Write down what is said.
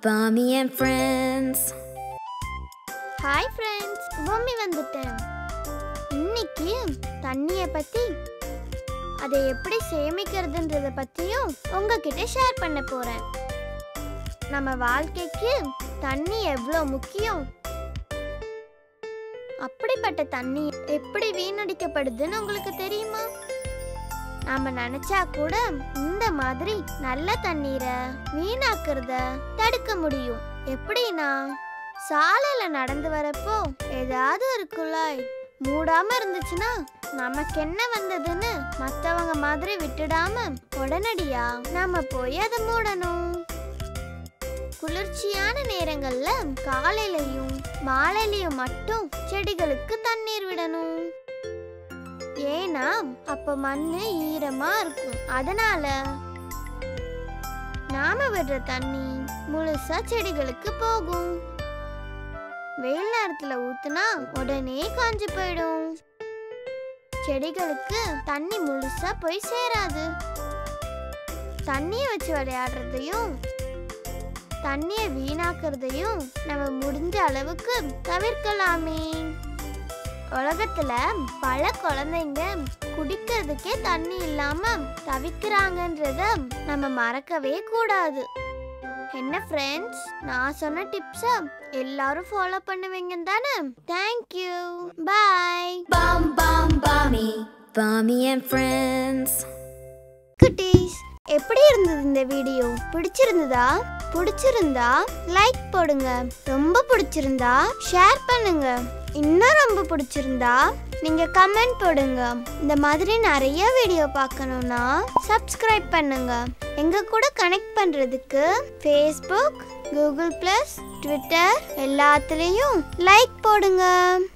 Mommy and friends. Hi friends Bhoomi வந்துட்டேன் இன்னைக்கு தண்ணியை பத்தி அதை எப்படி சேமிக்கிறதுன்றத பத்தியும் உங்ககிட்ட ஷேர் பண்ண போறேன் நம்ம வாழ்க்கைக்கு தண்ணி எவ்வளோ முக்கியம் அப்படிப்பட்ட தண்ணி எப்படி வீணடிக்கப்படுதுன்னு உங்களுக்கு தெரியுமா நாம நினைச்சா கூட இந்த மாதிரி நல்ல தண்ணீரை வீணாக்குறத தடுக்க முடியும் எப்படின்னா சாலையில நடந்து வரப்போ ஏதாவது ஒரு குழாய் மூடாம இருந்துச்சுன்னா நமக்கு என்ன வந்ததுன்னு மத்தவங்க மாதிரி விட்டுடாம உடனடியா நாம போய் அதை மூடணும் குளிர்ச்சியான நேரங்கள்ல காலையிலயும் மாலையிலயும் மட்டும் செடிகளுக்கு தண்ணீர் விடணும் ஏன்னா அப்ப மண்ணு ஈரமா இருக்கும் அதனால நாம விடுற தண்ணி முழுசா செடிகளுக்கு போகும் வெயில் நேரத்துல ஊத்துனா உடனே காஞ்சு போயிடும் செடிகளுக்கு தண்ணி முழுசா போய் சேராது தண்ணிய வச்சு விளையாடுறதையும் தண்ணிய வீணாக்குறதையும் நம்ம முடிஞ்ச அளவுக்கு தவிர்க்கலாமே உலகத்துல பல குழந்தைங்க குடிக்கிறதுக்கே தண்ணி இல்லாம தவிக்கிறாங்கன்றத நம்ம மறக்கவே கூடாது என்ன ஃப்ரெண்ட்ஸ் நான் சொன்ன டிப்ஸை எல்லாரும் ஃபாலோ பண்ணுவீங்க தானே thank you bye Bum bum bummy. Mommy and friends. குட்டீஸ் எப்படி இருந்தது இந்த வீடியோ பிடிச்சிருந்ததா பிடிச்சிருந்தா லைக் போடுங்க ரொம்ப பிடிச்சிருந்தா ஷேர் பண்ணுங்க இன்னும் ரொம்ப பிடிச்சிருந்தா நீங்க கமெண்ட் போடுங்க இந்த மாதிரி நிறைய வீடியோ பார்க்கணும்னா சப்ஸ்கிரைப் பண்ணுங்க எங்க கூட கனெக்ட் பண்றதுக்கு ஃபேஸ்புக் கூகுள் ப்ளஸ் ட்விட்டர் எல்லாத்துலேயும் லைக் போடுங்க